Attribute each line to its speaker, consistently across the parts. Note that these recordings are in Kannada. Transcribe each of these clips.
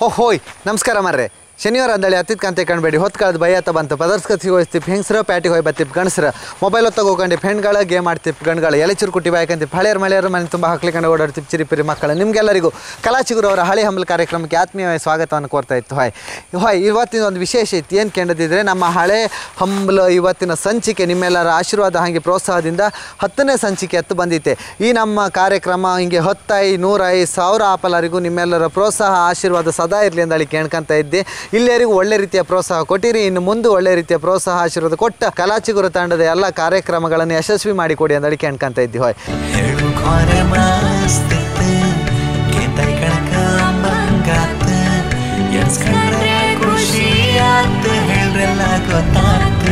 Speaker 1: ಓ ಹೋಯ್ ನಮಸ್ಕಾರ ಮರ್ರೆ ಶನಿವಾರ ಅಂದಳಿ ಹತ್ತಿದ ಕಂತೆ ಕಾಣಬೇಡಿ ಹೊತ್ತು ಕಳೆದು ಬೈಯತ್ತ ಬಂತು ಪದರ್ಸ್ಕತ್ತಿ ಹೋಯ್ತಿಪ್ ಹೆಂಗಸ್ರ ಪ್ಯಾಟಿಗೆ ಹೋಗಿ ಬತ್ತಿಪ್ ಗಣಸ್ರ ಮೊಬೈಲ್ ಹೊತ್ತಾಗ ಹೋಗ್ಕೊಂಡು ಹೆಣ್ಗಳ ಗೇಮ್ ಆಡ್ತಿಪ್ ಗಣ್ಗಳ ಎಲೆ ಚುರುಕುಟ್ಟಿ ಬಾಯ್ಕಂತಿಪ್ ಹಳೆಯರ್ ಮಳೆಯರ ಮನೆ ತುಂಬ ಹಾಕ್ಲಿಕೊಂಡು ಓಡಾಡ್ತಿಪ್ ಚಿರಿಪಿರಿ ಮಕ್ಕಳು ನಿಮಗೆಲ್ಲರಿಗೂ ಕಲಾಚಿಗುರು ಅವರ ಹಳೆ ಹಂಬಲ್ ಕಾರ್ಯಕ್ರಮಕ್ಕೆ ಆತ್ಮೀಯ ಸ್ವಾಗತವನ್ನು ಕೋರ್ತಾ ಇತ್ತು ಹಾಯ್ ಹಾಯ್ ಇವತ್ತಿನ ಒಂದು ವಿಶೇಷ ಇತ್ತು ಏನು ಕೇಳದಿದ್ರೆ ನಮ್ಮ ಹಳೆ ಹಂಬಲ ಇವತ್ತಿನ ಸಂಚಿಕೆ ನಿಮ್ಮೆಲ್ಲರ ಆಶೀರ್ವಾದ ಹಾಗೆ ಪ್ರೋತ್ಸಾಹದಿಂದ ಹತ್ತನೇ ಸಂಚಿಕೆ ಹತ್ತು ಬಂದಿತ್ತೆ ಈ ನಮ್ಮ ಕಾರ್ಯಕ್ರಮ ಹಿಂಗೆ ಹತ್ತೈ ನೂರೈ ಸಾವಿರ ಆಪಲರಿಗೂ ನಿಮ್ಮೆಲ್ಲರ ಪ್ರೋತ್ಸಾಹ ಆಶೀರ್ವಾದ ಸದಾ ಇರಲಿ ಅಂದಳಿ ಕೇಳ್ಕೊಂತ ಇದ್ದೆ ಇಲ್ಲಿವರೆಗೂ ಒಳ್ಳೆ ರೀತಿಯ ಪ್ರೋತ್ಸಾಹ ಕೊಟ್ಟಿರಿ ಇನ್ನು ಮುಂದೆ ಒಳ್ಳೆ ರೀತಿಯ ಪ್ರೋತ್ಸಾಹ ಆಶೀರ್ವಾದ ಕೊಟ್ಟ ಕಲಾಚಿಗುರು ತಂಡದ ಎಲ್ಲ ಕಾರ್ಯಕ್ರಮಗಳನ್ನು ಯಶಸ್ವಿ ಮಾಡಿಕೊಡಿ ಅಂದಳಿ ಕೇಳ್ಕೊಂತ ಇದ್ದಿ ಹೋಯ್
Speaker 2: ಹೇಳು ಖಾರೆ ಮಸ್ತ್ ಕೇತಾಯ್ ಕಣಕ ಮಂಗಾತ ಎಣ್ಸ್ಕೊಂಡ್ರೆ ಖುಷಿ ಆತ ಹೇಳ್ರೆಲ್ಲ ಗೊತ್ತಾತ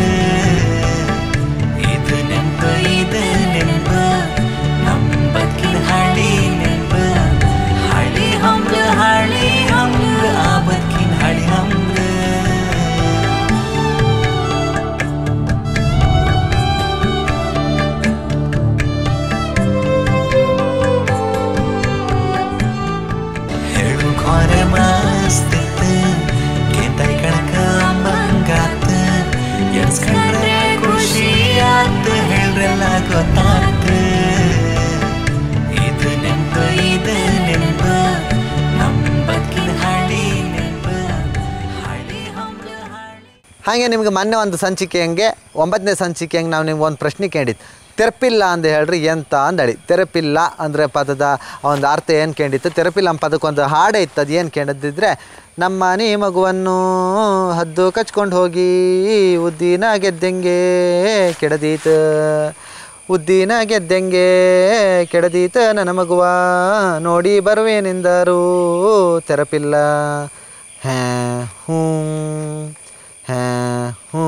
Speaker 2: ಇದು ನೆನ್ಪ ಇದು ನೆನ್ಪ ನಮ್ ಬದುಕಿನ ಹಳಿ ನೆನ್ಪ ಹಳಿ ಹಂಬ್ಲ ಹಳಿ ಹಂಬ್ಲ ಆ ಬದುಕಿನ ಹಳಿ ಹಂಬ್ಲ ಹೇಳು ಖಾರೆ ಮಸ್ತ್ ಕೇತಾಯ್ ಕಣಕ ಮಂಗಾತ ಎಣ್ಸ್ಕೊಂಡ್ರೆ ಖುಷಿ ಆತ ಹೇಳ್ರೆಲ್ಲ ಗೊತ್ತಾತ ಇದು ನೆನ್ಪ ಇದು ನೆನ್ಪ ನಮ್ ಬದುಕಿನ ಹಳಿ ನೆನ್ಪ ಹಳಿ ಹಂಬ್ಲ ಹಳಿ
Speaker 1: ಹಾಗೆ ನಿಮ್ಗೆ ಮೊನ್ನೆ ಒಂದು ಸಂಚಿಕೆ ಹಂಗೆ ಒಂಬತ್ತನೇ ಸಂಚಿಕೆ ಹಂಗೆ ನಾವು ನಿಮ್ಗೆ ಒಂದು ಪ್ರಶ್ನೆ ಕೇಳಿದ್ದು ತೆರಪಿಲ್ಲ ಅಂತ ಹೇಳ್ರಿ ಎಂತ ಅಂದಳಿ ತೆರಪಿಲ್ಲ ಅಂದರೆ ಪದದ ಒಂದು ಅರ್ಥ ಏನು ಕೇಳಿತ್ತು ತೆರಪಿಲ್ಲ ಅಂಬ ಪದಕ್ಕೊಂದು ಹಾಡೇ ಇತ್ತು ಅದು ಏನು ಕೇಳಿದ್ದಿದ್ರೆ ನಮ್ಮ ನೀ ಮಗುವನ್ನು ಹದ್ದು ಕಚ್ಕೊಂಡು ಹೋಗಿ ಉದ್ದಿನ ಗೆದ್ದಂಗೆ ಕೆಡದೀತು ಉದ್ದಿನ ಗೆದ್ದಂಗೆ ಕೆಡದೀತ ನನ್ನ ಮಗುವ ನೋಡಿ ಬರುವೇನೆಂದರು ತೆರಪಿಲ್ಲ ಹ್ಯಾ ಹ್ಞೂ ಹ್ಯಾ ಹ್ಞೂ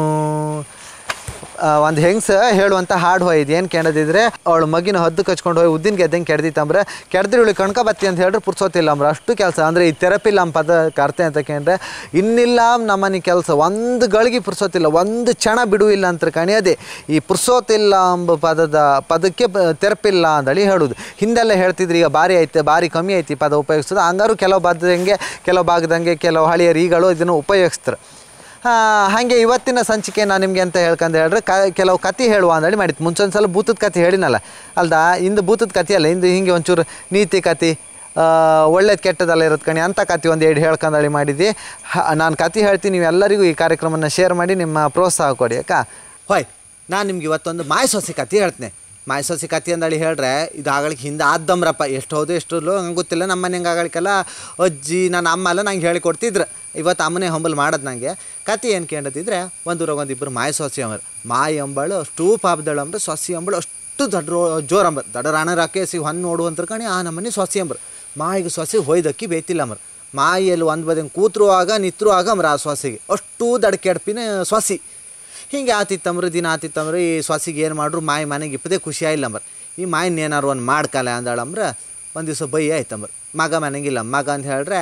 Speaker 1: ಒಂದು ಹೆಂಗ್ಸ ಹೇಳುವಂಥ ಹಾಡು ಹೋಯ್ದು ಏನು ಕೇಳದಿದ್ರೆ ಅವಳು ಮಗಿನ ಹದ್ದು ಕಚ್ಕೊಂಡು ಹೋಗಿ ಉದ್ದಿನ ಗೆದ್ದಂಗೆ ಕೆಡ್ದಿತ್ತಂದ್ರೆ ಕೆಡ್ದ್ರೆ ಇವಳಿಗೆ ಕಣ್ಕ ಬತ್ತಿ ಅಂತ ಹೇಳಿದ್ರೆ ಪುರ್ಸೋತಿಲ್ಲ ಅಂಬ್ರ ಅಷ್ಟು ಕೆಲಸ ಅಂದರೆ ಈ ತೆರಪಿಲ್ಲ ಅಂಬ ಪದ ಅರ್ಥ ಅಂತ ಕೇಳಿದ್ರೆ ಇನ್ನಿಲ್ಲ ನಮ್ಮನೆ ಕೆಲಸ ಒಂದು ಗಳಿಗೆ ಪುರ್ಸೋತಿಲ್ಲ ಒಂದು ಕ್ಷಣ ಬಿಡುವಿಲ್ಲ ಅಂತ ಕಣಿಯೋದೆ ಈ ಪುರ್ಸೋತಿಲ್ಲ ಎಂಬ ಪದದ ಪದಕ್ಕೆ ಬ- ತೆರಪಿಲ್ಲ ಅಂದಳಿ ಹೇಳೋದು ಹಿಂದೆಲ್ಲ ಹೇಳ್ತಿದ್ರು ಈಗ ಭಾರಿ ಐತೆ ಭಾರಿ ಕಮ್ಮಿ ಐತಿ ಈ ಪದ ಉಪಯೋಗಿಸೋದು ಹಂಗಾರು ಕೆಲವು ಬದ್ದಂಗೆ ಕೆಲವು ಭಾಗದಂಗೆ ಕೆಲವು ಹಳೆಯ ರೀಗಳು ಇದನ್ನು ಉಪಯೋಗಿಸ್ತಾರೆ ಹಾಗೆ ಇವತ್ತಿನ ಸಂಚಿಕೆ ನಾನು ನಿಮಗೆ ಅಂತ ಹೇಳ್ಕೊಂಡು ಹೇಳ್ರೆ ಕ ಕೆಲವು ಕತೆ ಹೇಳುವ ಅಂದೇಳಿ ಮಾಡಿತ್ತು ಮುಂಚೊಂದು ಸಲ ಭೂತದ ಕತೆ ಹೇಳಿನಲ್ಲ ಅಲ್ದಾ ಇಂದು ಭೂತದ ಕತೆ ಅಲ್ಲ ಇಂದು ಹಿಂಗೆ ಒಂಚೂರು ನೀತಿ ಕತೆ ಒಳ್ಳೇದು ಕೆಟ್ಟದೆಲ್ಲ ಇರೋದು ಕಣಿ ಅಂಥ ಕತೆ ಒಂದು ಎರಡು ಹೇಳ್ಕೊಂಡಳಿ ಮಾಡಿದ್ವಿ ನಾನು ಕತೆ ಹೇಳ್ತೀನಿ ನೀವು ಎಲ್ಲರಿಗೂ ಈ ಕಾರ್ಯಕ್ರಮನ ಶೇರ್ ಮಾಡಿ ನಿಮ್ಮ ಪ್ರೋತ್ಸಾಹ ಕೊಡಿ ಅಕ್ಕ ಹೋಯ್ ನಾನು ನಿಮ್ಗೆ ಇವತ್ತೊಂದು ಮಾಯ ಸೊಸೆ ಕತೆ ಹೇಳ್ತೇನೆ ಮಾಯ ಸೊಸೆ ಕತೆ ಅಂದಳಿ ಹೇಳ್ರೆ ಇದು ಆಗಳಿಗೆ ಹಿಂದೆ ಆದ್ದಮ್ರಪ್ಪ ಎಷ್ಟು ಹೌದು ಎಷ್ಟು ಇಲ್ಲೋ ನಂಗೆ ಗೊತ್ತಿಲ್ಲ ನಮ್ಮ ಮನೆಗೆ ಆಗಳಿಗೆಲ್ಲ ಅಜ್ಜಿ ನನ್ನ ಅಮ್ಮ ಎಲ್ಲ ನಂಗೆ ಹೇಳಿಕೊಡ್ತಿದ್ರು ಇವತ್ತು ಅಮ್ಮನೇ ಹಂಬಲ್ ಮಾಡೋದು ನನಗೆ ಕತೆ ಏನು ಕೇಳದಿದ್ರೆ ಒಂದು ಊರಾಗ ಒಂದು ಇಬ್ಬರು ಮಾಯ ಸೊಸೆ ಅಂಬರು ಮಾಯಿ ಅಂಬಳು ಅಷ್ಟು ಪಾಪದಳು ಅಂಬ್ರು ಸೊಸೆ ಅಂಬಳು ಅಷ್ಟು ದೊಡ್ಡ ಜೋರು ಅಂಬರು ದೊಡ್ಡ ರಾಣ ರಾಕೇಸಿ ಹೊನ್ನು ನೋಡುವಂತ ಕಣಿ ಆ ನಮ್ಮನೆ ಸೊಸೆ ಅಂಬರು ಮಾಯಿಗೆ ಸೊಸೆ ಹೊಯ್ದಕ್ಕಿ ಬೇಯ್ತಿಲ್ಲ ಅಂಬರು ಮಾಯಿಯಲ್ಲಿ ಒಂದು ಬದಂಗೆ ಕೂತ್ರುವಾಗ ನಿತ್ರುವಾಗ ಅಂಬ್ರು ಆ ಸೊಸೆಗೆ ಅಷ್ಟು ದಡ ಕೆಡಪಿನ ಸೊಸಿ ಹಿಂಗೆ ಆತಿತ್ತಂಬ್ರು ದಿನ ಆತಿತ್ತಂಬ್ರು ಈ ಸೊಸಿಗೆ ಏನು ಮಾಡ್ರು ಮಾಯಿ ಮನೆಗೆ ಇಪ್ಪದೇ ಖುಷಿ ಆಯಿಲ್ಲ ಅಂಬರ್ ಈ ಮಾಯಿನ ಏನಾರು ಒಂದು ಮಾಡ್ಕಲ್ಲ ಅಂದಳಂಬ್ರ ಒಂದು ದಿವಸ ಬೈ ಆಯ್ತಂಬ್ರ ಮಗ ಮನೆಗಿಲ್ಲ ಮಗ ಅಂತ ಹೇಳ್ರೆ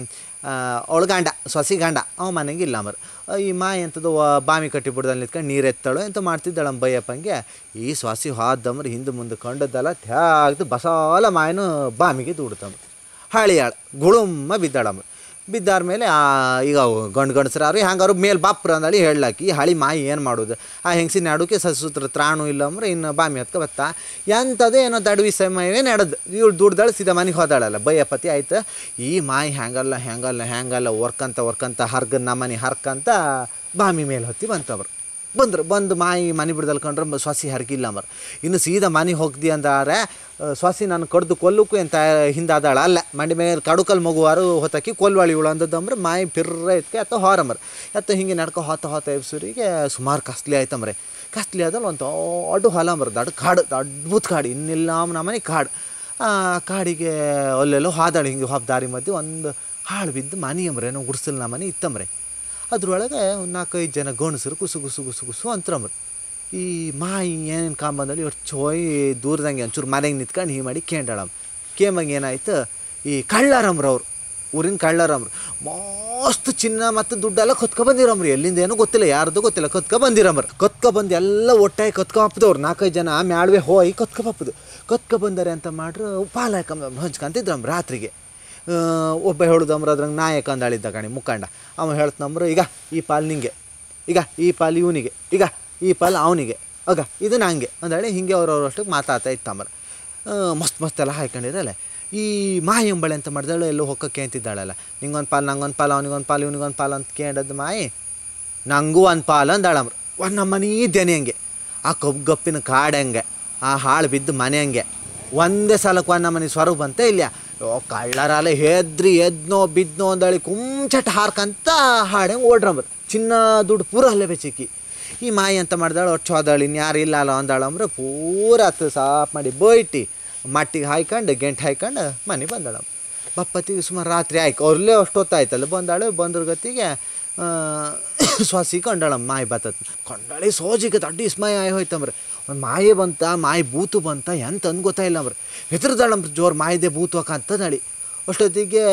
Speaker 1: ಅವಳು ಗಂಡ ಸೊಸಿ ಗಂಡ ಅವ ಮನೆಗಿಲ್ಲ ಅಂಬರ್ ಈ ಮಾಯಿ ಅಂತದ್ದು ಬಾಮಿ ಕಟ್ಟಿ ಬಿಡ್ದಲ್ಲಿ ನಿಂತ್ಕೊಂಡು ನೀರು ಎತ್ತಳು ಎಂತ ಮಾಡ್ತಿದ್ದಾಳಮ್ಮ ಬೈಯಪ್ಪಂಗೆ ಈ ಸೊಸಿ ಹಾದಮ್ರ ಹಿಂದೆ ಮುಂದೆ ಕಂಡದ್ದಲ್ಲ ತ್ಯಾಗ್ದು ಬಸಾಲ ಮಾಯನು ಬಾಮಿಗೆ ದೂಡ್ತಂಬ್ರ ಹಳಿಯಾಳು ಗುಳುಮ್ಮ ಬಿದ್ದಾಳಮ್ಮ ಬಿದ್ದಾರ ಮೇಲೆ ಆ ಈಗ ಅವು ಗಂಡು ಗಂಡಸ್ರಾರು ಹಂಗಾರು ಮೇಲೆ ಬಾಪ್ರ ಅಂದಳಿ ಹೇಳಾಕಿ ಈ ಹಳಿ ಮಾಯಿ ಏನು ಮಾಡೋದು ಆ ಹೆಂಗಸಿನ ನಡುಕೆ ಸಸುತ್ರ ತ್ರಾಣು ಇಲ್ಲ ಅಂದ್ರೆ ಇನ್ನು ಬಾಮಿ ಹತ್ಕ ಬತ್ತ ಎಂಥದೇ ಏನೋ ದಡವಿ ಸಮಯವೇ ನಡೆದು ಇವಳು ದುಡ್ದಾಳು ಸೀದಾ ಮನೆಗೆ ಹೋದಾಳಲ್ಲ ಬಯ್ಯಪತಿ ಆಯ್ತು ಈ ಮಾಯಿ ಹ್ಯಾಂಗಲ್ಲ ಹ್ಯಾಂಗಲ್ಲ ಹ್ಯಾಂಗಲ್ಲ ವರ್ಕಂತ ವರ್ಕಂತ ಹರ್ಗನ್ ನಮ್ಮನೆ ಹರ್ಕಂತ ಬಾಮಿ ಮೇಲೆ ಹತ್ತಿ ಬಂತವ್ರು ಬಂದ್ರು ಬಂದು ಮಾಯಿ ಮನೆ ಬಿಡ್ದಲ್ ಕಂಡ್ರೆ ಮ- ಸೊಸಿ ಹರಗಿಲ್ಲ ಮರ ಇನ್ನು ಸೀದಾ ಮನೆ ಹೋಗ್ದಿ ಅಂದಾರೆ ಆ, ಸೊಸಿ ನಾನು ಕಡ್ದು ಕೊಲ್ಲಕ್ಕೂ ಅಂತ ಹಿಂದಾದಾಳ ಅಲ್ಲ ಮಂಡಿ ಮೇಲೆ ಕಡುಕಲ್ ಮಗುವಾರು ಹೊತ್ತಕ್ಕಿ ಕೊಲ್ವಾಳಿ ಉಳು ಅಂದದಂದ್ರೆ ಮಾಯಿ ಪಿರ್ರ ಎತ್ಕೆ ಅತ್ತ ಹೊರಮರ ಅತ್ತ ಹಿಂಗೆ ನಡ್ಕೊ ಹೊತ್ತ ಹೊತ್ತ ಎಬ್ಸೂರಿಗೆ ಸುಮಾರು ಕಸ್ಲಿ ಆಯ್ತಮ್ರೆ ಕಸ್ಲಿ ಆದಲ್ಲಿ ಒಂದು ದೊಡ್ಡ ಹೊಲ ಮರ ದೊಡ್ಡ ಕಾಡು ಅದ್ಭುತ ಕಾಡು ಇನ್ನಿಲ್ಲ ನಮ್ಮನೆ ಕಾಡು ಆ ಕಾಡಿಗೆ ಅಲ್ಲೆಲ್ಲೋ ಹಾದಾಳು ಹಿಂಗೆ ಹೊಬ್ಬ ದಾರಿ ಮಧ್ಯೆ ಒಂದು ಹಾಳು ಬಿದ್ದು ಮನೆ ಅಂಬ್ರೆ ನಾವು ಗುಡ್ಸಲ್ ನಮ್ಮನೆ ಇತ್ತಂಬ್ರೆ ಅದ್ರೊಳಗೆ ಒಂದು ನಾಲ್ಕೈದು ಜನ ಗಂಡಸರು ಕುಸು ಕುಸು ಕುಸು ಕುಸು ಅಂತಂಬ್ರು ಈ ಮಾಯಿ ಏನೇನು ಕಾಂಬಂದಲ್ಲಿ ಒಟ್ಟು ಚೋಯ್ ದೂರದಂಗೆ ಒಂಚೂರು ಮನೆಗೆ ನಿಂತ್ಕೊಂಡು ಹೀ ಮಾಡಿ ಕೇಂಡಾಳಮ್ಮ ಕೇಮಂಗ ಏನಾಯ್ತು ಈ ಕಳ್ಳಾರಮ್ರ ಅವ್ರು ಊರಿನ ಕಳ್ಳಾರಮ್ರು ಮಸ್ತ್ ಚಿನ್ನ ಮತ್ತು ದುಡ್ಡೆಲ್ಲ ಕೊತ್ಕ ಬಂದಿರಮ್ರಿ ಎಲ್ಲಿಂದ ಏನೋ ಗೊತ್ತಿಲ್ಲ ಯಾರ್ದು ಗೊತ್ತಿಲ್ಲ ಕೊತ್ಕ ಬಂದಿರಮ್ರ ಕೊತ್ಕ ಬಂದು ಎಲ್ಲ ಒಟ್ಟಾಗಿ ಕೊತ್ಕ ಹಾಪ್ದವ್ರು ನಾಲ್ಕೈದು ಜನ ಮ್ಯಾಳ್ವೆ ಹೋಗಿ ಕೊತ್ಕ ಬಪ್ಪದು ಕೊತ್ಕ ಬಂದರೆ ಅಂತ ಮಾಡ್ರು ಪಾಲ ಹಾಕಂಬ ಹಂಚ್ಕೊಂತಿದ್ರಮ್ಮ ರಾತ್ರಿಗೆ ಆ, ಒಬ್ಬ ಹೇಳುದಂಬ್ರ ಅದ್ರಂಗೆ ನಾಯಕ ಅಂದಾಳಿದ್ದ ಕಣಿ ಮುಖಂಡ ಅವ ಹೇಳ್ತಂಬ್ರ ಈಗ ಈ ಪಾಲ್ ನಿಂಗೆ ಈಗ ಈ ಪಾಲ್ ಇವನಿಗೆ ಈಗ ಈ ಪಾಲ್ ಅವನಿಗೆ ಆಗ ಇದು ನಂಗೆ ಅಂದೇಳಿ ಹಿಂಗೆ ಅವ್ರವ್ರ ಅಷ್ಟಕ್ಕೆ ಮಾತಾಡ್ತಾ ಇತ್ತಂಬ್ರ ಮಸ್ತ್ ಮಸ್ತ್ ಎಲ್ಲ ಹಾಕೊಂಡಿರಲ್ಲ ಈ ಮಾಯಿ ಎಂಬಳೆ ಅಂತ ಮಾಡಿದಾಳು ಎಲ್ಲೋ ಹೊಕ್ಕಕ್ಕೆ ಅಂತಿದ್ದಾಳಲ್ಲ ನಿಂಗೊಂದು ಪಾಲ್ ನಂಗೊಂದು ಪಾಲ್ ಅವನಿಗೊಂದು ಪಾಲ್ ಇವನಿಗೊಂದು ಪಾಲ್ ಅಂತ ಕೇಳದ್ದು ಮಾಯಿ ನಂಗೂ ಒಂದು ಪಾಲು ಅಂದಾಳಮ್ರ ಒಂದು ನಮ್ಮನೆ ದೆನೆ ಹಂಗೆ ಆ ಕಬ್ಬು ಗಪ್ಪಿನ ಕಾಡು ಹಂಗೆ ಆ ಹಾಳು ಬಿದ್ದು ಮನೆ ಹಂಗೆ ಒಂದೇ ಸಲಕ್ಕೆ ಒಂದು ನಮ್ಮನೆ ಸ್ವರ್ಗ ಬಂತೆ ಇಲ್ಲ ಓ ಕಳ್ಳರಾಲೆ ಹೆದ್ರಿ ಎದ್ನೋ ಬಿದ್ನೋ ಅಂದಳಿ ಕುಂಚಟ್ ಹಾರ್ಕಂತ ಹಾಡಂಗೆ ಓಡ್ರಂಬ್ರ ಚಿನ್ನ ದುಡ್ಡು ಪೂರ ಅಲ್ಲೇ ಬೆಚಿಕ್ಕಿ ಈ ಮಾಯಿ ಅಂತ ಮಾಡ್ದಾಳು ಒಟ್ಟು ಹೋದಾಳು ಇನ್ಯಾರು ಇಲ್ಲ ಅಲ್ಲ ಅಂದಾಳಂದ್ರೆ ಪೂರ ಹತ್ತು ಸಾಫ್ ಮಾಡಿ ಬೋಯ್ಟಿ ಮಟ್ಟಿಗೆ ಹಾಯ್ಕೊಂಡು ಗಂಟು ಹಾಯ್ಕೊಂಡು ಮನೆ ಬಂದಾಳ ಬಪ್ಪತ್ತಿಗೆ ಸುಮಾರು ರಾತ್ರಿ ಆಯ್ತು ಅವ್ರಲ್ಲೇ ಅಷ್ಟೊತ್ತಾಯ್ತಲ್ಲ ಬಂದಾಳು ಬಂದ್ರ ಗತಿಗೆ ಸ್ವಾಸಿ ಕಂಡಾಳಮ್ಮ ಮಾಯಿ ಬತ್ತತ್ ಕಂಡಾಳಿ ಸೋಜಿಗೆ ದಡ್ಡ ಇಸ್ಮಾಯಿ ಆಯ್ ಹೋಯ್ತಂಬ್ರಿ ಒಂದು ಮಾಯೆ ಬಂತ ಮಾಯಿ ಬೂತು ಬಂತ ಎಂತ ಅಂದ್ ಗೊತ್ತಾಯಿಲ್ಲ ಅಂಬ್ರಿ ಹೆದರ್ದಾಳಂಬ್ರಿ ಜೋರು ಮಾಯಿದೆ ಬೂತು ಅಂತ ನಡಿ ಅಷ್ಟೊತ್ತಿಗೆ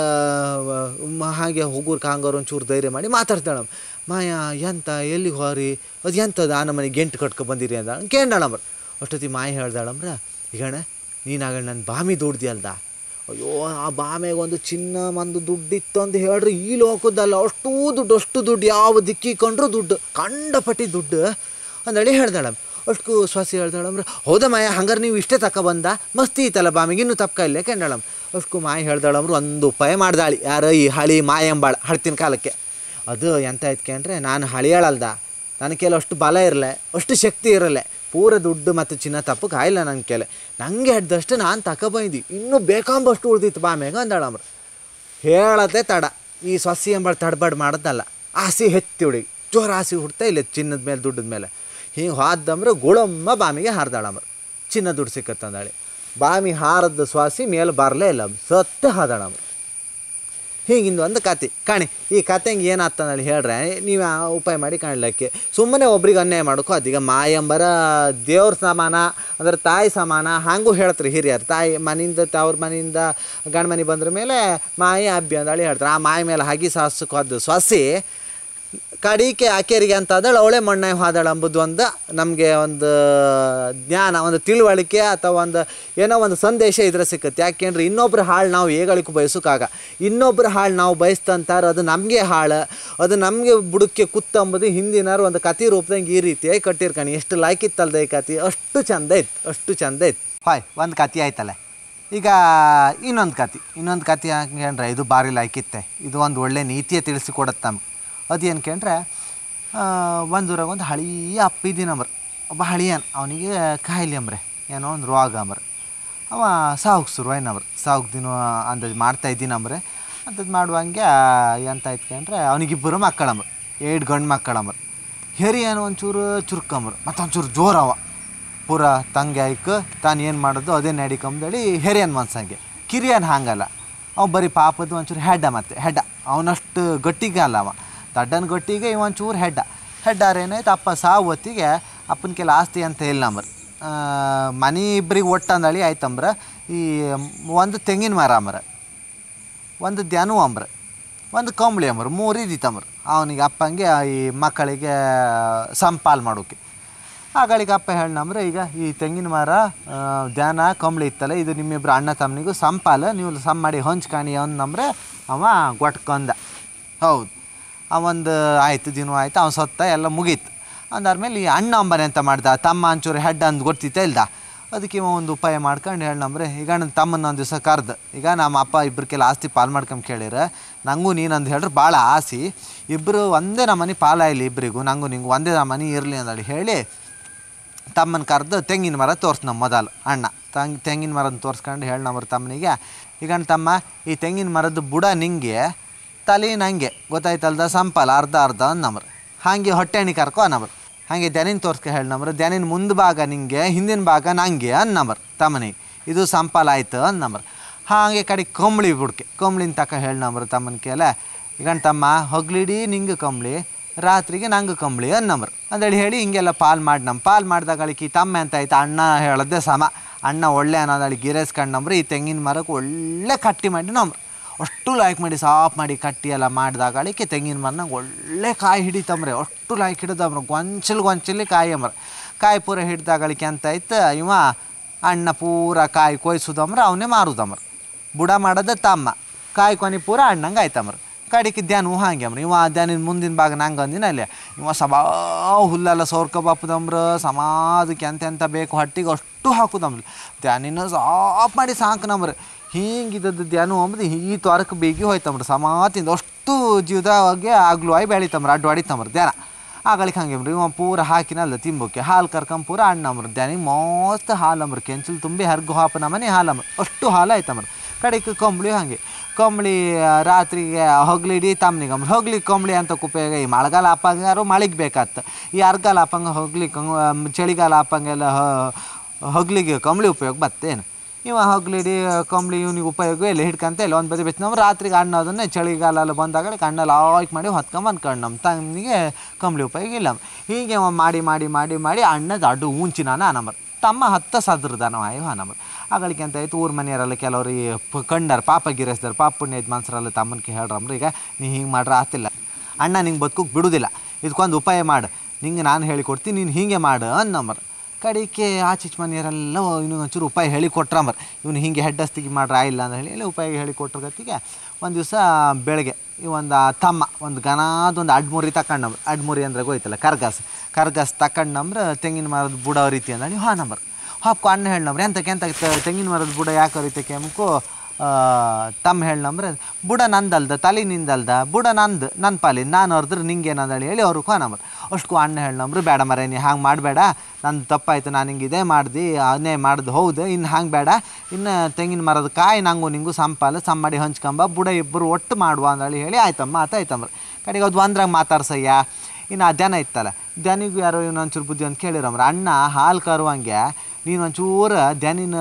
Speaker 1: ಮ- ಹಾಗೆ ಹುಗುರ್ ಕಾಂಗಾರ ಒಂಚೂರು ಧೈರ್ಯ ಮಾಡಿ ಮಾತಾಡ್ತಾಳಮ್ಮ ಮಾಯ ಎಂತ ಎಲ್ಲಿಗೆ ಹೋರಿ ಅದು ಎಂತದ ಆ ನಮ್ಮನೆ ಗೆಂಟು ಕಟ್ಕೊ ಬಂದಿರಿ ಅಂದ ಕೇಂಡಾಳಂಬ್ರ ಅಷ್ಟೊತ್ತಿಗೆ ಮಾಯಿ ಹೇಳ್ದಾಳಂಬ್ರ ಈಗಣ್ಣ ನೀನಾಗ ನನ್ನ ಬಾಮಿ ದುಡ್ದಿಯಲ್ದ ಅಯ್ಯೋ ಆ ಬಾಮೆಗೆ ಒಂದು ಚಿನ್ನ ಒಂದು ದುಡ್ಡಿತ್ತು ಅಂತ ಹೇಳ್ರಿ ಈ ಲೋಕದಲ್ಲ ಅಷ್ಟೂ ದುಡ್ಡು ಅಷ್ಟು ದುಡ್ಡು ಯಾವ ದಿಕ್ಕಿ ಕಂಡ್ರು ದುಡ್ಡು ಕಂಡಪಟ್ಟಿ ದುಡ್ಡು ಅಂದೇಳಿ ಹೇಳ್ದಾಳಮ್ಮ ಅಷ್ಟು ಸ್ವಾಸಿ ಹೇಳ್ದಾಳಮ್ರ ಹೌದಾ ಮಾಯ ಹಂಗಾರೆ ನೀವು ಇಷ್ಟೇ ತಕ ಬಂದ ಮಸ್ತಿ ಐತಲ್ಲ ಬಾಮಿಗೆ ಇನ್ನೂ ತಪ್ಕ ಇಲ್ಲೇ ಕೆಂಡಾಳಮ್ಮ ಅಷ್ಟು ಮಾಯ ಹೇಳ್ದಾಳಮ್ರು ಒಂದು ಉಪಾಯ ಮಾಡ್ದಾಳಿ ಯಾರ ಈ ಹಳಿ ಮಾಯಂಬಾಳ ಹಳ್ತಿನ ಕಾಲಕ್ಕೆ ಅದು ಎಂತ ಆಯ್ತು ಅಂದ್ರೆ ನಾನು ಹಳಿಯಾಳಲ್ದ ನನ್ನ ಕೆಲ ಅಷ್ಟು ಬಲ ಇರಲೆ ಅಷ್ಟು ಶಕ್ತಿ ಇರಲೆ ಪೂರ ದುಡ್ಡು ಮತ್ತು ಚಿನ್ನ ತಪ್ಪಕ್ಕೆ ಆಯಿಲ್ಲ ನನ್ನ ಕೆಲೆ ನನಗೆ ಹಿಡ್ದಷ್ಟು ನಾನು ತಗೊಬಂದಿ ಇನ್ನೂ ಬೇಕಾಂಬಷ್ಟು ಉಳ್ದಿತ್ತು ಬಾಮ್ಯಾಗ ಅಂದಾಳಮ್ರ ಹೇಳದೆ ತಡ ಈ ಸೊಸಿ ಎಂಬಳು ತಡಬಾಡ್ ಮಾಡೋದಲ್ಲ ಆಸೆ ಹೆತ್ತಿ ಹುಡುಗಿ ಜೋರು ಆಸೆ ಹುಡ್ತಾ ಇಲ್ಲ ಚಿನ್ನದ ಮೇಲೆ ದುಡ್ಡದ ಮೇಲೆ ಹಿಂಗೆ ಹಾದ್ದಂದ್ರೆ ಗುಳಮ್ಮ ಬಾಮಿಗೆ ಹಾರ್ದಾಳಮ್ರ ಚಿನ್ನ ದುಡ್ಡು ಸಿಕ್ಕತ್ತಂದಾಳಿ ಬಾಮಿ ಹಾರದ್ದು ಸ್ವಾಸಿ ಮೇಲೆ ಬರಲೇ ಇಲ್ಲ ಸತ್ತ ಹಾದಾಳಮ್ರ ಹೀಗಿಂದು ಒಂದು ಕತೆ ಕಾಣಿ ಈ ಕತೆ ಹಿಂಗೆ ಏನಾಗ್ತಂದೇಳಿ ಹೇಳ್ರೆ ನೀವು ಆ ಉಪಾಯ ಮಾಡಿ ಕಾಣ್ಲಿಕ್ಕೆ ಸುಮ್ಮನೆ ಒಬ್ರಿಗೆ ಅನ್ಯಾಯ ಮಾಡೋಕ್ಕೋ ಅದೀಗ ಮಾಯಂಬರ ದೇವ್ರ ಸಮಾನ ಅಂದ್ರೆ ತಾಯಿ ಸಮಾನ ಹಾಗೂ ಹೇಳ್ತಾರೆ ಹಿರಿಯರು ತಾಯಿ ಮನೆಯಿಂದ ತವ್ರ ಮನೆಯಿಂದ ಗಂಡ ಮನೆ ಬಂದ್ರ ಮೇಲೆ ಮಾಯಿ ಅಬ್ಬಿ ಅಂದೇಳಿ ಹೇಳ್ತಾರೆ ಆ ಮಾಯಿ ಮೇಲೆ ಹಾಗೆ ಸಾಸಕ್ಕೆ ಹೋದ ಸೊಸಿ ಕಡಿಕೆ ಆಕೆರಿಗೆ ಅಂತ ಆದಳು ಅವಳೆ ಮಣ್ಣೆ ಹೋದಳು ಅಂಬುದು ಒಂದು ನಮಗೆ ಒಂದು ಜ್ಞಾನ ಒಂದು ತಿಳುವಳಿಕೆ ಅಥವಾ ಒಂದು ಏನೋ ಒಂದು ಸಂದೇಶ ಇದ್ರೆ ಸಿಕ್ಕತ್ತೆ ಯಾಕೆಂದ್ರೆ ಇನ್ನೊಬ್ರ ಹಾಳು ನಾವು ಹೇಗಳಿಗೂ ಬಯಸೋಕ್ಕಾಗ ಇನ್ನೊಬ್ರ ಹಾಳು ನಾವು ಬಯಸ್ತಂತಾರೆ ಅದು ನಮಗೆ ಹಾಳು ಅದು ನಮಗೆ ಬುಡಕ್ಕೆ ಕುತ್ತಂಬುದು ಹಿಂದಿನಾರು ಒಂದು ಕತೆ ರೂಪದಂಗೆ ಈ ರೀತಿಯಾಗಿ ಕಟ್ಟಿರ್ಕಣಿ ಎಷ್ಟು ಲಾಯ್ಕಿತ್ತಲ್ದ ಈ ಕತೆ ಅಷ್ಟು ಚಂದ ಐತೆ ಅಷ್ಟು ಚಂದ ಐತೆ ಹಾಯ್ ಒಂದು ಕತೆ ಆಯ್ತಲ್ಲ ಈಗ ಇನ್ನೊಂದು ಕತೆ ಇನ್ನೊಂದು ಕತೆ ಹಂಗೇನ್ರೆ ಇದು ಭಾರಿ ಲಾಯ್ಕಿತ್ತೆ ಇದು ಒಂದು ಒಳ್ಳೆ ನೀತಿಯ ತಿಳಿಸಿಕೊಡತ್ತೆ ನಮ್ಗೆ ಅದೇನು ಕೇಂದ್ರೆ ಒಂದು ಊರಾಗ ಒಂದು ಹಳೀ ಅಪ್ಪ ಇದ್ದೀನಂಬ್ರ ಒಬ್ಬ ಹಳಿಯನ್ ಅವನಿಗೆ ಕಾಯಿಲೆ ಅಂಬ್ರೆ ಏನೋ ಒಂದು ರೋಗ ಅಂಬ್ರ ಅವ ಸಾವುಕ್ ಶುರುವಾಯ್ನವ್ರು ಸಾವುಕ್ ದಿನ ಅಂದಾಜು ಮಾಡ್ತಾ ಇದ್ದೀನಂಬ್ರೆ ಅಂಥದ್ದು ಮಾಡುವಂಗೆ ಎಂತ ಆಯ್ತು ಕಂಡ್ರೆ ಅವನಿಗಿಬ್ಬರು ಮಕ್ಕಳಂಬ್ರು ಏಳು ಗಂಡು ಮಕ್ಕಳಂಬ್ರು ಹೆರಿ ಏನೋ ಒಂಚೂರು ಚುರುಕಂಬ್ರು ಮತ್ತು ಒಂಚೂರು ಜೋರವ ಪೂರ ತಂಗೆ ಆಯ್ಕ ತಾನು ಏನು ಮಾಡೋದು ಅದೇ ನಡಿಕಂಬಳಿ ಹೆರಿಯನ್ ಮನ್ಸಂಗೆ ಕಿರಿಯನ್ ಹಾಂಗಲ್ಲ ಅವ ಬರೀ ಪಾಪದ ಒಂಚೂರು ಹೆಡ್ಡ ಮತ್ತೆ ಹೆಡ್ಡ ಅವನಷ್ಟು ಗಟ್ಟಿಗೆ ಅಲ್ಲ ಅವ ದಡ್ಡನ ಗಟ್ಟಿಗೆ ಇವ ಒಂಚೂರು ಹೆಡ್ಡ ಹೆಡ್ಡಾರ ಏನಾಯ್ತು ಅಪ್ಪ ಸಾವು ಹೊತ್ತಿಗೆ ಅಪ್ಪನ ಕೆಲ ಆಸ್ತಿ ಅಂತ ಇಲ್ಲ ನಂಬರ್ ಮನೆ ಇಬ್ಬರಿಗೆ ಒಟ್ಟಂದಳಿ ಆಯ್ತಂಬ್ರ ಈ ಒಂದು ತೆಂಗಿನ ಮರ ಅಂಬ್ರ ಒಂದು ದ್ಯಾನು ಅಂಬ್ರ ಒಂದು ಕಂಬಳಿ ಅಂಬ್ರ ಮೂರು ಇದ್ದಿತ್ತಂಬ್ರ ಅವನಿಗೆ ಅಪ್ಪಂಗೆ ಈ ಮಕ್ಕಳಿಗೆ ಸಂಪಾಲ್ ಮಾಡೋಕೆ ಆಗಳಿಗೆ ಅಪ್ಪ ಹೇಳನಂದ್ರೆ ಈಗ ಈ ತೆಂಗಿನ ಮರ ಆ, ಧ್ಯಾನ ಕಂಬಳಿ ಇತ್ತಲ್ಲ ಇದು ನಿಮ್ಮಿಬ್ರು ಅಣ್ಣ ತಮ್ಮನಿಗೂ ಸಂಪಾಲ ನೀವು ಸಮ್ ಮಾಡಿ ಹೊಂಚ್ಕಾಣಿ ಅಂದಂದ್ರೆ ಅವ ಗೊಟ್ಕೊಂದ ಹೌದು ಅವಂದು ಆಯ್ತು ದಿನ ಆಯ್ತು ಅವ್ನು ಸತ್ತ ಎಲ್ಲ ಮುಗೀತು ಅಂದಾದ್ಮೇಲೆ ಈ ಅಣ್ಣ ಅಂಬನೆ ಅಂತ ಮಾಡ್ದ ತಮ್ಮ ಅಂಚೂರು ಹೆಡ್ ಅಂದ್ ಗೊತ್ತಿತ್ತ ಇಲ್ದ ಅದಕ್ಕೆ ಇವ ಒಂದು ಉಪಾಯ ಮಾಡ್ಕೊಂಡು ಹೇಳನಂದ್ರೆ ಈಗ ನನ್ನ ತಮ್ಮನ ಒಂದು ದಿವಸ ಕರ್ದು ಈಗ ನಮ್ಮ ಅಪ್ಪ ಇಬ್ಬರ ಕೆಲ ಆಸ್ತಿ ಪಾಲು ಮಾಡ್ಕೊಂಡ್ ಕೇಳಿರ ನಂಗೂ ನೀನಂದು ಹೇಳ್ರೆ ಭಾಳ ಆಸೆ ಇಬ್ಬರು ಒಂದೇ ನಮ್ಮನೆ ಪಾಲಾಯ್ಲಿ ಇಬ್ಬರಿಗೂ ನಂಗೂ ನಿಂಗೂ ಒಂದೇ ನಮ್ಮನೆ ಇರಲಿ ಅಂತೇಳಿ ಹೇಳಿ ತಮ್ಮನ ಕರೆದು ತೆಂಗಿನ ಮರ ತೋರ್ಸ್ ನಮ್ಮ ಮೊದಲು ಅಣ್ಣ ತಂಗ್ ತೆಂಗಿನ ಮರದ ತೋರಿಸ್ಕೊಂಡು ಹೇಳಿ ನಮ್ಮ ತಮ್ಮನಿಗೆ ಈಗ ಅಣ್ಣ ತಮ್ಮ ಈ ತೆಂಗಿನ ಮರದ ಬುಡ ನಿಂಗೆ ತಲೆ ನಂಗೆ ಗೊತ್ತಾಯ್ತಲ್ದ ಸಂಪಲ್ ಅರ್ಧ ಅರ್ಧ ಅನ್ನಮ್ರ ಹಾಗೆ ಹೊಟ್ಟೆಣಿ ಕರ್ಕೊ ಅನ್ನಮ್ರ ಹಾಗೆ ದ್ಯಾನಿನ ತೋರ್ಸ್ಕೊ ಹೇಳಿ ನಮ್ರ ದ್ಯಾನಿನ ಮುಂದೆ ಭಾಗ ನಿಂಗೆ ಹಿಂದಿನ ಭಾಗ ನಂಗೆ ಅನ್ನಮ್ರ ತಮ್ಮನಿಗೆ ಇದು ಸಂಪಲ್ ಆಯ್ತು ಅನ್ನಮ್ರ ಹಾಗೆ ಕಡೆ ಕಂಬಳಿ ಬುಡ್ಕೆ ಕಂಬ್ಳಿನ ತಕ ಹೇಳಿ ನಮ್ರ ತಮ್ಮನ ಕೇಳ ಈಗ ತಮ್ಮ ಹೊಗ್ಲಿಡಿ ನಿಂಗೆ ಕಂಬಳಿ ರಾತ್ರಿಗೆ ನಂಗೆ ಕಂಬಳಿ ಅನ್ನಮ್ರ ಅಂದೇಳಿ ಹೇಳಿ ಹಿಂಗೆಲ್ಲ ಪಾಲ್ ಮಾಡಿ ನಮ್ಮ ಪಾಲ್ ಮಾಡಿದಾಗ ಅಳಿಕಿ ತಮ್ಮ ಅಂತ ಆಯ್ತು ಅಣ್ಣ ಹೇಳದ್ದೆ ಸಮ ಅಣ್ಣ ಒಳ್ಳೆ ಅನ್ನೋದಳಿ ಗಿರೇಸ್ಕೊಂಡು ನಂಬ್ರಿ ಈ ತೆಂಗಿನ ಮರಕ್ಕೆ ಒಳ್ಳೆ ಕಟ್ಟಿ ಮಾಡಿ ನಂಬ್ರಿ ಅಷ್ಟು ಲಾಯ್ಕ್ ಮಾಡಿ ಸಾಫ್ ಮಾಡಿ ಕಟ್ಟಿ ಎಲ್ಲ ಮಾಡಿದಾಗ ಅಳಿಕೆ ತೆಂಗಿನ ಮರನಾಗ ಒಳ್ಳೆ ಕಾಯಿ ಹಿಡಿತಂಬ್ರಿ ಅಷ್ಟು ಲಾಯ್ಕ್ ಹಿಡಿದಮ್ರ ಗೊಂಚಲ್ ಗೊಂಚಲಿ ಕಾಯಿ ಅಂಬ್ರ ಕಾಯಿ ಪೂರ ಹಿಡ್ದಾಗ ಅಳಿಕೆ ಅಂತ ಆಯ್ತು ಇವ ಅಣ್ಣ ಪೂರ ಕಾಯಿ ಕೊಯ್ಸುದಮ್ರ ಅವನೇ ಮಾರುದಮ್ರ ಬುಡ ಮಾಡೋದ ತಮ್ಮ ಕಾಯಿ ಕೊನೆ ಪೂರ ಅಣ್ಣಂಗೆ ಆಯ್ತಮ್ರ ಕಡಿಕೆ ಧ್ಯಾನ ಹಾಂಗೆ ಅಮ್ರ ಇವ ಧ್ಯಾನಿನ ಮುಂದಿನ ಭಾಗ ನಂಗೆ ಅಂದಿನ ಅಲ್ಲಿ ಇವ ಸಬಾ ಹುಲ್ಲೆಲ್ಲ ಸೋರ್ಕ ಬಾಪದಮ್ರ ಸಮಾದಕ್ಕೆ ಎಂತ ಎಂತ ಬೇಕು ಹೊಟ್ಟಿಗೆ ಅಷ್ಟು ಹಾಕುದಮ್ರ ಧ್ಯಾನಿನ ಸಾಫ್ ಮಾಡಿ ಸಾಂಕನಮ್ರ ಹಿಂಗಿದ್ದದ್ದು ಧ್ಯಾನ ಅಂಬದು ಈ ತ್ವಾರಕ್ಕೆ ಬೇಗಿ ಹೋಯ್ತಮ್ರ ಸಮಾತಿಂದ ಅಷ್ಟು ಜೀವದಾಗೆ ಆಗ್ಲು ಆಯ್ ಬೆಳಿತಮ್ರ ಅಡ್ಡು ಹೊಡಿತಮ್ರ ಧ್ಯಾನ ಆಗಳಿಗೆ ಹಂಗೆ ರೀ ಇವ ಪೂರ ಹಾಕಿನಲ್ಲ ತಿಂಬಕ್ಕೆ ಹಾಲು ಕರ್ಕೊಂಡ್ ಪೂರ ಅಣ್ಣಮ್ರ ದ್ಯಾನಿಗೆ ಮಸ್ತ್ ಹಾಲಮ್ರ ಕೆಂಚಲು ತುಂಬಿ ಹರ್ಗು ಹಾಪ ನಮನೆ ಹಾಲಮ್ರ ಅಷ್ಟು ಹಾಲು ಆಯ್ತಮ್ರ ಕಡೆಗೆ ಕಂಬಳಿ ಹಾಗೆ ಕಂಬಳಿ ಆ, ರಾತ್ರಿಗೆ ಹೊಗ್ಲಿಡಿ ತಮ್ಮನಿಗಮ್ರ ಹೊಗ್ಲಿ ಕಂಬಳಿ ಅಂತ ಉಪಯೋಗ ಈ ಮಳೆಗಾಲ ಹಾಪಂಗಾರು ಮಳೆಗೆ ಬೇಕಾತ್ತ ಈ ಅರ್ಗಾಲ ಹಾಪಂಗ ಹೊಗ್ಲಿಕ್ಕೆ ಚಳಿಗಾಲ ಹಾಪಂಗೆಲ್ಲ ಹೊಗ್ಲಿಗೆ ಕಂಬಳಿ ಉಪಯೋಗ ಬತ್ತೇನು ಇವ ಹೊಗ್ಲಿಡಿ ಕಂಬಳಿ ಇವನಿಗೆ ಉಪಯೋಗ ಇಲ್ಲ ಹಿಡ್ಕಂತ ಇಲ್ಲ ಒಂದು ಬದಿ ಬೆಚ್ಚ ನಮ್ಮ ರಾತ್ರಿಗೆ ಅಣ್ಣ ಅದನ್ನೇ ಚಳಿಗಾಲ ಎಲ್ಲ ಬಂದಾಗ ಕಣ್ಣ ಲಾಯ್ಕ್ ಮಾಡಿ ಹೊತ್ಕೊಂಬಂದು ಕಣ್ಣು ನಮ್ಮ ತಮ್ಮನಿಗೆ ಕಂಬಳಿ ಉಪಯೋಗ ಇಲ್ಲ ಹೀಗೆ ಅವ ಮಾಡಿ ಮಾಡಿ ಮಾಡಿ ಮಾಡಿ ಅಣ್ಣದ ಅಡ್ಡು ಉಂಚಿನಾನ ನಮ್ಮರ್ ತಮ್ಮ ಹತ್ತ ಸದ್ರದಾನ ಆಯು ನಮ್ಮರ್ ಆಗಳಿಗೆ ಅಂತ ಆಯ್ತು ಊರ ಮನೆಯವರೆಲ್ಲ ಕೆಲವರು ಈ ಪ ಕಂಡಾರ ಪಾಪ ಗಿರಸ್ದಾರ ಪಾಪ ಪುಣ್ಯದ ಮನ್ಸರೆಲ್ಲ ತಮ್ಮನಿಗೆ ಹೇಳ್ರಮ್ರಿ ಈಗ ನೀ ಹಿಂಗೆ ಮಾಡ್ರೆ ಆತಿಲ್ಲ ಅಣ್ಣ ನಿಂಗೆ ಬದುಕೋಕೆ ಬಿಡುದಿಲ್ಲ ಇದಕ್ಕೊಂದು ಉಪಾಯ ಮಾಡು ನಿಂಗೆ ನಾನು ಹೇಳಿಕೊಡ್ತೀನಿ ನೀನು ಹೀಗೆ ಮಾಡು ಅನ್ನಂಬರ್ ಕಡಿಕೆ ಆಚೀಚ್ ಮನೆಯವರೆಲ್ಲ ಇನ್ನು ಒಂಚೂರು ಉಪಾಯ ಹೇಳಿ ಕೊಟ್ರಂಬರ್ ಇವನು ಹಿಂಗೆ ಹೆಡ್ಡಸ್ತಿಗೆ ಮಾಡ್ರೆ ಆಯಿಲ್ಲ ಅಂತ ಹೇಳಿ ಎಲ್ಲ ಉಪಾಯ ಹೇಳಿ ಕೊಟ್ರ ಗತಿಗೆ ಒಂದು ದಿವಸ ಬೆಳಗ್ಗೆ ಈ ಒಂದು ಆ ತಮ್ಮ ಒಂದು ಗನಾದೊಂದು ಅಡ್ಮುರಿ ತಕೊಂಡಂಬ್ರ ಅಡ್ಮುರಿ ಅಂದ್ರೆ ಗೊತ್ತಲ್ಲ ಕರ್ಗಾಸ್ ಕರ್ಗಾಸ್ ತಕೊಂಡಂಬ್ರ ತೆಂಗಿನ ಮರದ ಬುಡ ರೀತಿ ಅಂದೇಳಿ ಹಾ ನಂಬರ್ ಹಾಪ್ಕೊ ಅಣ್ಣ ಹೇಳಂಬ್ರಿ ಎಂತಕ್ಕೆ ಎಂತ ತೆಂಗಿನ ಮರದ ಬುಡ ಯಾಕೆ ರೀತಿ ಕೆಂಪು ತಮ್ಮ ಹೇಳಂಬ್ರೆ ಬುಡ ನಂದಲ್ದ ತಲೆ ನಿಂದಲ್ದ ಬುಡ ನಂದು ನನ್ನ ಪಾಲಿ ನಾನು ಹೊರದ್ರೆ ನಿಂಗೇನಂದೇಳಿ ಹೇಳಿ ಅವ್ರು ಕೋನಂಬ್ರು ಅಷ್ಟು ಅಣ್ಣ ಹೇಳಂಬ್ರು ಬೇಡ ಮರೆ ನೀ ಹಂಗೆ ಮಾಡಬೇಡ ನಂದು ತಪ್ಪಾಯ್ತು ನಾನು ಹಿಂಗೆ ಇದೇ ಮಾಡ್ದು ಅದನ್ನೇ ಮಾಡ್ದು ಹೌದು ಇನ್ನು ಹಂಗೆ ಬೇಡ ಇನ್ನು ತೆಂಗಿನ ಮರದ ಕಾಯಿ ನಂಗೂ ನಿಂಗೂ ಸಂಪಾಲ ಸಮ್ಮಡಿ ಹಂಚ್ಕೊಂಬ ಬುಡ ಇಬ್ಬರು ಒಟ್ಟು ಮಾಡುವ ಅಂದೇಳಿ ಹೇಳಿ ಆಯ್ತಮ್ಮ ಆತಾಯ್ತಂಬ್ರು ಕಡೆಗೆ ಅದು ಒಂದ್ರಾಗ ಮಾತಾಡ್ಸಯ್ಯ ಇನ್ನು ಆ ದನ ಇತ್ತಲ್ಲ ದನಿಗೂ ಯಾರೋ ಇವನು ಒಂಚೂರು ಬುದ್ಧಿ ಅಂತ ಕೇಳಿರಮ್ರ ಅಣ್ಣ ಹಾಲು ಕರುವಂಗೆ ನೀನು ಒಂಚೂರು ದನಿನ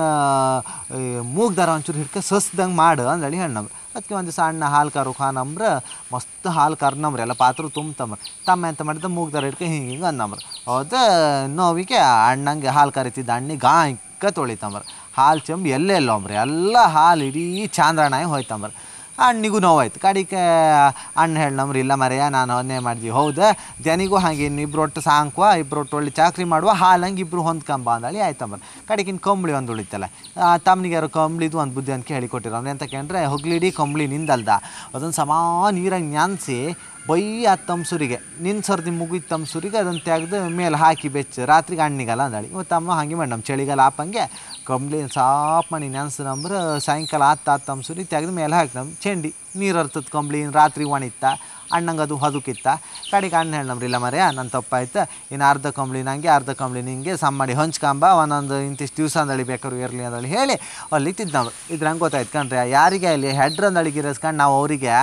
Speaker 1: ಮೂಗ್ದಾರ ಒಂಚೂರು ಹಿಡ್ಕ ಸಸ್ದಂಗೆ ಮಾಡು ಅಂದೇಳಿ ಹೆಣ್ಣಮ್ರ ಅದಕ್ಕೆ ಒಂದು ದಿವಸ ಅಣ್ಣ ಹಾಲು ಕರು ಖಾನಂಬ್ರ ಮಸ್ತ್ ಹಾಲು ಕರ್ನಮ್ರ ಎಲ್ಲ ಪಾತ್ರೆ ತುಂಬ್ತಮ್ರ ತಮ್ಮ ಎಂತ ಮಾಡಿದ ಮೂಗ್ದಾರ ಹಿಡ್ಕ ಹಿಂಗೆ ಹಿಂಗೆ ಅನ್ನಮ್ರ ಹೌದ ನೋವಿಗೆ ಅಣ್ಣಂಗೆ ಹಾಲು ಕರಿತಿದ್ದ ಅಣ್ಣಿಗೆ ಗಾಂಕ ತೊಳಿತಂಬ್ರ ಹಾಲು ಚೆಂಬು ಎಲ್ಲೆಲ್ಲೋ ಅಂಬ್ರಿ ಎಲ್ಲ ಹಾಲು ಇಡೀ ಚಾಂದ್ರಾಣಾಗಿ ಹೋಯ್ತಂಬ್ರ ಅಣ್ಣಿಗೂ ನೋವಾಯ್ತು ಕಡಿಕೆ ಅಣ್ಣ ಹೇಳಮ್ರಿ ಇಲ್ಲ ಮರೆಯ ನಾನು ಅವನ್ನೇ ಮಾಡಿದ್ವಿ ಹೌದಾ ಜನಿಗೂ ಹಾಗೆ ಇಬ್ರು ಒಟ್ಟು ಸಾಂಕ್ವ ಇಬ್ರು ಒಟ್ಟು ಒಳ್ಳೆ ಚಾಕ್ರಿ ಮಾಡುವ ಹಾಲಂಗೆ ಇಬ್ರು ಹೊಂದ್ಕೊಂಬ ಅಂದಳಿ ಆಯ್ತಂಬ ಕಡೆಗಿನ ಕಂಬಳಿ ಒಂದು ಉಳಿತಲ್ಲ ತಮ್ಮನಿಗೆ ಯಾರು ಕಂಬಳಿದು ಒಂದು ಬುದ್ಧಿ ಅಂತ ಹೇಳಿಕೊಟ್ಟಿರೋ ಅವ್ನು ಎಂತ ಕೇಂದ್ರೆ ಹೊಗ್ಲಿಡಿ ಕಂಬಳಿ ನಿಂದಲ್ದ ಅದನ್ನು ಸಮಾ ನೀರಾಗಿ ನ್ಯಾನ್ಸಿ ಬೈ ಆ ತಮ್ಸುರಿಗೆ ನಿನ್ನ ಸರ್ದಿ ಮುಗಿದ ತಮ್ಸುರಿಗೆ ಅದನ್ನು ತೆಗೆದು ಮೇಲೆ ಹಾಕಿ ಬೆಚ್ಚ ರಾತ್ರಿಗೆ ಅಣ್ಣಿಗಲ್ಲ ಅಂದಳಿ ಇವತ್ತು ತಮ್ಮ ಹಾಗೆ ಮಾಡಿ ನಮ್ಮ ಚಳಿಗಾಲ ಆಪಂಗೆ ಕಂಬ್ಳಿ ಸಾಪ್ ಮಾಡಿ ನೆನ್ಸು ನಂಬ್ರ ಸಾಯಂಕಾಲ ಆತ ಆತ ತಮ್ಸುರಿ ತೆಗೆದು ಮೇಲೆ ಹಾಕಿ ನಮ್ಮ ಚೆಂಡಿ ನೀರು ಹರ್ತದ ಕಂಬ್ಳಿ ರಾತ್ರಿ ಒಣಿತ್ತ ಅಣ್ಣಂಗೆ ಅದು ಹೊದಕಿತ್ತ ಕಡೆಗೆ ಅಣ್ಣ ಹೇಳಮ್ರಿ ಇಲ್ಲ ಮರ್ಯ ನನ್ನ ತಪ್ಪಾಯ್ತು ಇನ್ನು ಅರ್ಧ ಕಂಬ್ಳಿ ನಂಗೆ ಅರ್ಧ ಕಂಬ್ಳಿ ನಿಂಗೆ ಸಮ್ ಮಾಡಿ ಹಂಚ್ಕೊಂಬ ಒಂದೊಂದು ಇಂತಿಷ್ಟು ದಿವಸ ಅಂದಳಿ ಬೇಕಾದ್ರು ಇರಲಿ ಅಂದಳಿ ಹೇಳಿ ಅಲ್ಲಿ ತಿದ್ದು ನಾವು ಇದ್ರಂಗೆ ಗೊತ್ತಾಯ್ತು ಕಣ್ರಿ ಯಾರಿಗೆ ಅಲ್ಲಿ ಹೆಡ್ರಂದಳಿಗೆ ಇರಿಸ್ಕೊಂಡು ನಾವು ಅವರಿಗೆ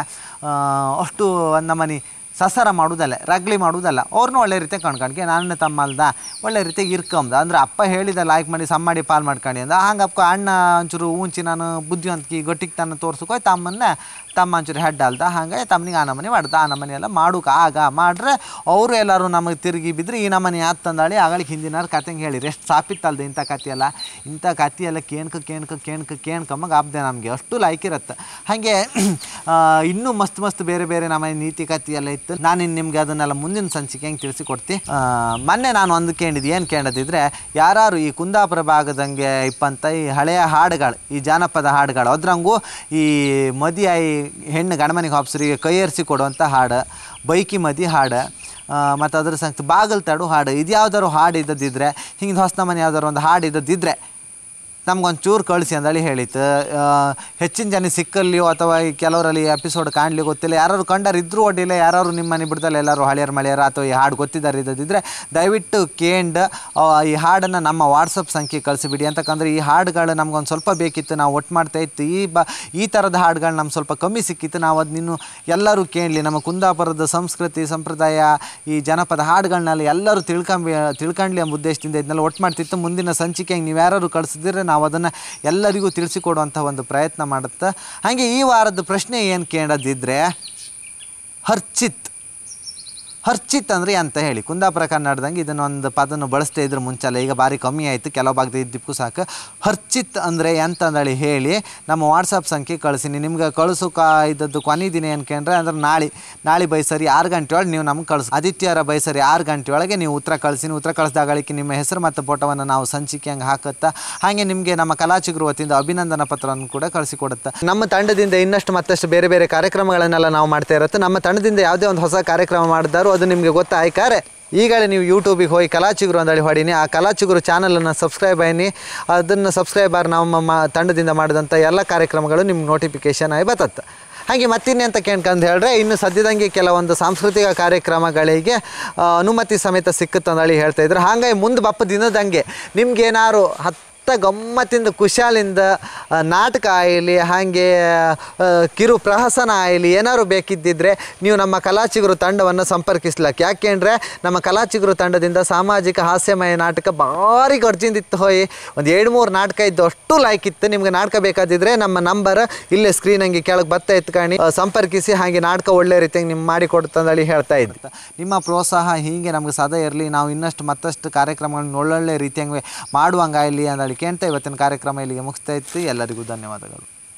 Speaker 1: ಅಷ್ಟು ಒಂದು ನಮನಿ ಸಸಾರ ಮಾಡುವುದಲ್ಲ ರಗ್ಲಿ ಮಾಡುವುದಲ್ಲ ಅವ್ರನ್ನೂ ಒಳ್ಳೆ ರೀತಿಯಾಗಿ ಕಣ್ಕಣ್ಕೆ ನನ್ನ ತಮ್ಮ ಅಲ್ದ ಒಳ್ಳೆ ರೀತಿಯಾಗಿ ಇರ್ಕೊಂಬ ಅಂದ್ರೆ ಅಪ್ಪ ಹೇಳಿದ ಲೈಕ್ ಮಾಡಿ ಸಮ್ ಮಾಡಿ ಪಾಲ್ ಮಾಡ್ಕೊಂಡು ಅಂದ ಹಂಗಪ್ಪ ಅಣ್ಣ ಒಂಚೂರು ಉಂಚಿ ನಾನು ಬುದ್ಧಿವಂತಿಕೆ ಗಟ್ಟಿಗೆ ತನ್ನ ತೋರ್ಸ್ಕೊ ತಮ್ಮನ್ನ ತಮ್ಮ ಒಂಚೂರು ಹೆಡ್ ಅಲ್ದ ಹಂಗೆ ತಮ್ಮನಿಗೆ ಆ ನಮನೆ ಮಾಡ್ದ ಆ ನಮನೆ ಎಲ್ಲ ಮಾಡೋಕೆ ಆಗ ಮಾಡ್ರೆ ಅವರು ಎಲ್ಲರೂ ನಮಗೆ ತಿರುಗಿ ಬಿದ್ದರೆ ಈ ನಮನೆ ಆತಂದಾಳಿ ಆಗಳಿಗೆ ಹಿಂದಿನಾರು ಕತೆಂಗೆ ಹೇಳಿರಿ ಎಷ್ಟು ಸಾಪಿತ್ತಲ್ದ ಇಂಥ ಕತೆ ಎಲ್ಲ ಇಂಥ ಕತೆ ಎಲ್ಲ ಕೇಣ್ಕ ಕೇಣ್ಕ ಕೇಣ್ಕ ಕೇಣ್ಕಂಬಂಗೆ ಆಪ್ದೆ ನಮಗೆ ಅಷ್ಟು ಲೈಕ್ ಇರುತ್ತೆ ಹಾಗೆ ಆ, ಇನ್ನೂ ಮಸ್ತ್ ಮಸ್ತ್ ಬೇರೆ ಬೇರೆ ನಮ್ಮ ನೀತಿ ಕತೆ ಎಲ್ಲ ಇತ್ತು ನಾನು ಇನ್ನು ನಿಮ್ಗೆ ಅದನ್ನೆಲ್ಲ ಮುಂದಿನ ಸಂಚಿಕೆ ಹೆಂಗೆ ತಿಳಿಸಿಕೊಡ್ತಿ ಆ, ಮೊನ್ನೆ ನಾನು ಒಂದು ಕೇಳಿದ್ದು ಏನು ಕೇಳದಿದ್ರೆ ಯಾರು ಈ ಕುಂದಾಪುರ ಭಾಗದಂಗೆ ಇಪ್ಪಂತ ಈ ಹಳೆಯ ಹಾಡುಗಳು ಈ ಜಾನಪದ ಹಾಡುಗಳು ಅದ್ರಂಗೂ ಈ ಮದಿಯಾಯಿ ಹೆಣ್ಣು ಗಣಮನಿಗೆ ಹಾಪ್ಸರಿಗೆ ಕೈಯೇರಿಸಿ ಕೊಡುವಂಥ ಹಾಡು ಬೈಕಿ ಮದಿ ಹಾಡು ಮತ್ತು ಅದ್ರ ಸಂಗತಿ ಬಾಗಲ್ ತಡು ಹಾಡು ಇದು ಯಾವ್ದಾದ್ರು ಹಾಡು ಇದ್ದದಿದ್ರೆ ಹಿಂಗೆ ಹೊಸ ಮನೆ ಯಾವ್ದಾದ್ರು ಒಂದು ಹಾಡು ಇದ್ದದಿದ್ರೆ ನಮ್ಗೊಂದು ಚೂರು ಕಳಿಸಿ ಅಂದೇಳಿ ಹೇಳಿತ್ತು ಆ, ಹೆಚ್ಚಿನ ಜನ ಸಿಕ್ಕಲ್ಲಿಯೋ ಅಥವಾ ಈ ಕೆಲವರಲ್ಲಿ ಎಪಿಸೋಡ್ ಕಾಣಲಿ ಗೊತ್ತಿಲ್ಲ ಯಾರು ಕಂಡಾರು ಇದ್ರೂ ಒಡ್ಡಿಲ್ಲ ಯಾರು ನಿಮ್ಮ ಮನೆ ಬಿಡ್ದಲ್ಲ ಎಲ್ಲರೂ ಹಳೆಯರ್ ಮಳೆಯರ ಅಥವಾ ಈ ಹಾಡು ಗೊತ್ತಿದ್ದಾರೆ ಇದ್ದದಿದ್ರೆ ದಯವಿಟ್ಟು ಕೇಂಡ್ ಆ, ಈ ಹಾಡನ್ನು ನಮ್ಮ ವಾಟ್ಸಪ್ ಸಂಖ್ಯೆ ಕಳಿಸಿಬಿಡಿ ಅಂತಕ್ಕಂದ್ರೆ ಈ ಹಾಡುಗಳು ನಮ್ಗೊಂದು ಸ್ವಲ್ಪ ಬೇಕಿತ್ತು ನಾವು ಒಟ್ಟು ಮಾಡ್ತಾ ಇತ್ತು ಈ ಬ ಈ ಥರದ ಹಾಡುಗಳು ನಮ್ಗೆ ಸ್ವಲ್ಪ ಕಮ್ಮಿ ಸಿಕ್ಕಿತ್ತು ನಾವು ಅದನ್ನು ಎಲ್ಲರೂ ಕೇಳಲಿ ನಮ್ಮ ಕುಂದಾಪುರದ ಸಂಸ್ಕೃತಿ ಸಂಪ್ರದಾಯ ಈ ಜನಪದ ಹಾಡುಗಳನ್ನೆಲ್ಲ ಎಲ್ಲರೂ ತಿಳ್ಕೊಂಬಿ ತಿಳ್ಕೊಂಡ್ಲಿ ಎಂಬ ಉದ್ದೇಶದಿಂದ ಇದನ್ನೆಲ್ಲ ಒಟ್ಟು ಮಾಡ್ತಿತ್ತು ಮುಂದಿನ ಸಂಚಿಕೆಗೆ ನೀವು ಯಾರು ಕಳಿಸಿದ್ರೆ ನಾವು ಅದನ್ನು ಎಲ್ಲರಿಗೂ ತಿಳಿಸಿಕೊಡುವಂಥ ಒಂದು ಪ್ರಯತ್ನ ಮಾಡುತ್ತೆ ಹಾಗೆ ಈ ವಾರದ ಪ್ರಶ್ನೆ ಏನು ಕೇಳೋದಿದ್ರೆ ಹರ್ಚಿತ್ ಹರ್ಚಿತ್ ಅಂದರೆ ಅಂತ ಹೇಳಿ ಕುಂದಾಪುರ ಕನ್ನಡದಂಗೆ ಇದನ್ನೊಂದು ಪದನ್ನು ಬಳಸ್ತಾ ಇದ್ರು ಮುಂಚೆಲ್ಲ ಈಗ ಭಾರಿ ಕಮ್ಮಿ ಆಯಿತು ಕೆಲವು ಭಾಗದ ಇದ್ದಿಪ್ಪು ಸಾಕು ಹರ್ಚಿತ್ ಅಂದರೆ ಎಂತ ಅಂದೇಳಿ ಹೇಳಿ ನಮ್ಮ ವಾಟ್ಸಪ್ ಸಂಖ್ಯೆ ಕಳಿಸಿನಿ ನಿಮ್ಗೆ ಕಳಿಸೋಕೆ ಇದ್ದದ್ದು ಕೊನೆ ದಿನ ಅನ್ಕೊಂಡ್ರೆ ಅಂದ್ರೆ ನಾಳೆ ನಾಳೆ ಬೈಸರಿ ಆರು ಗಂಟೆ ಒಳಗೆ ನೀವು ನಮ್ಗೆ ಕಳಿಸಿ ಆದಿತ್ಯವಾರ ಬೈಸರಿ ಆರು ಗಂಟೆ ಒಳಗೆ ನೀವು ಉತ್ತರ ಕಳಿಸಿನಿ ಉತ್ತರ ಕಳಿಸ್ದಾಗಳಿಕೆ ನಿಮ್ಮ ಹೆಸರು ಮತ್ತು ಫೋಟೋವನ್ನು ನಾವು ಸಂಚಿಕೆ ಹಂಗೆ ಹಾಕುತ್ತಾ ಹಾಗೆ ನಿಮಗೆ ನಮ್ಮ ಕಲಾಚಿಗರು ವತಿಯಿಂದ ಅಭಿನಂದನಾ ಪತ್ರವನ್ನು ಕೂಡ ಕಳಿಸಿಕೊಡುತ್ತೆ ನಮ್ಮ ತಂಡದಿಂದ ಇನ್ನಷ್ಟು ಮತ್ತಷ್ಟು ಬೇರೆ ಬೇರೆ ಕಾರ್ಯಕ್ರಮಗಳನ್ನೆಲ್ಲ ನಾವು ಮಾಡ್ತಾ ಇರುತ್ತೆ ನಮ್ಮ ತಂಡದಿಂದ ಯಾವುದೇ ಒಂದು ಹೊಸ ಕಾರ್ಯಕ್ರಮ ಮಾಡಿದಾರೋ ಅದು ನಿಮಗೆ ಗೊತ್ತಾಯ್ಕಾರೆ ಈಗಲೇ ನೀವು ಯೂಟ್ಯೂಬಿಗೆ ಹೋಗಿ ಕಲಾಚಿಗುರು ಅಂದೇಳಿ ಹೊಡೀನಿ ಆ ಕಲಾಚಿಗುರು ಚಾನಲನ್ನು ಸಬ್ಸ್ಕ್ರೈಬ್ ಆಯ್ನಿ ಅದನ್ನು ಸಬ್ಸ್ಕ್ರೈಬರ್ ನಮ್ಮ ಮ- ತಂಡದಿಂದ ಮಾಡಿದಂಥ ಎಲ್ಲ ಕಾರ್ಯಕ್ರಮಗಳು ನಿಮ್ಗೆ ನೋಟಿಫಿಕೇಶನ್ ಆಗಿ ಬರ್ತತ್ತೆ ಹಾಗೆ ಮತ್ತಿನ್ನೆ ಅಂತ ಕೇಳ್ಕಂದು ಹೇಳಿದ್ರೆ ಇನ್ನು ಸದ್ಯದಂಗೆ ಕೆಲವೊಂದು ಸಾಂಸ್ಕೃತಿಕ ಕಾರ್ಯಕ್ರಮಗಳಿಗೆ ಆ, ಅನುಮತಿ ಸಮೇತ ಸಿಕ್ಕುತ್ತೆ ಅಂದೇಳಿ ಹೇಳ್ತಾ ಇದ್ರು ಹಾಗಾಗಿ ಮುಂದೆ ಬಪ್ಪ ದಿನದಂಗೆ ನಿಮ್ಗೇನಾರು ಹತ್ತು ಗಮ್ಮತ್ತಿಂದ ಕುಶಾಲಿಂದ ಆ, ನಾಟಕ ಆಯಲಿ ಹಾಗೆ ಆ, ಕಿರು ಪ್ರಹಸನ ಆಯಲಿ ಏನಾದ್ರು ಬೇಕಿದ್ದಿದ್ರೆ ನೀವು ನಮ್ಮ ಕಲಾಚಿಗುರು ತಂಡವನ್ನು ಸಂಪರ್ಕಿಸ್ಲಕ್ಕೆ ಯಾಕೆಂದರೆ ನಮ್ಮ ಕಲಾಚಿಗುರು ತಂಡದಿಂದ ಸಾಮಾಜಿಕ ಹಾಸ್ಯಮಯ ನಾಟಕ ಭಾರಿ ಗರ್ಜಿಂದಿತ್ತು ಹೋಯ್ ಒಂದು ಎರಡು ಮೂರು ನಾಟಕ ಇದ್ದು ಅಷ್ಟು ಲೈಕ್ ಇತ್ತು ನಿಮ್ಗೆ ನಾಟಕ ಬೇಕಾದಿದ್ರೆ ನಮ್ಮ ನಂಬರ್ ಇಲ್ಲೇ ಸ್ಕ್ರೀನ್ ಹಂಗೆ ಕೆಳಗೆ ಬತ್ತ ಎತ್ಕೊಂಡು ಆ, ಸಂಪರ್ಕಿಸಿ ಹಾಗೆ ನಾಟಕ ಒಳ್ಳೆ ರೀತಿಯಾಗಿ ನಿಮ್ಗೆ ಮಾಡಿ ಕೊಡ್ತಂದೇಳಿ ಹೇಳ್ತಾ ಇದ್ದೆ ನಿಮ್ಮ ಪ್ರೋತ್ಸಾಹ ಹೀಗೆ ನಮಗೆ ಸದಾ ಇರಲಿ ನಾವು ಇನ್ನಷ್ಟು ಮತ್ತಷ್ಟು ಕಾರ್ಯಕ್ರಮಗಳನ್ನ ಒಳ್ಳೊಳ್ಳೆ ರೀತಿಯಾಗಿ ಮಾಡುವಂಗಾಗಲಿ ಅಂದೇಳಿ ಕೇಳ್ತಾ ಇವತ್ತಿನ ಕಾರ್ಯಕ್ರಮ ಇಲ್ಲಿಗೆ ಮುಗಿಸ್ತಾ ಇತ್ತು ಎಲ್ಲರಿಗೂ ಧನ್ಯವಾದಗಳು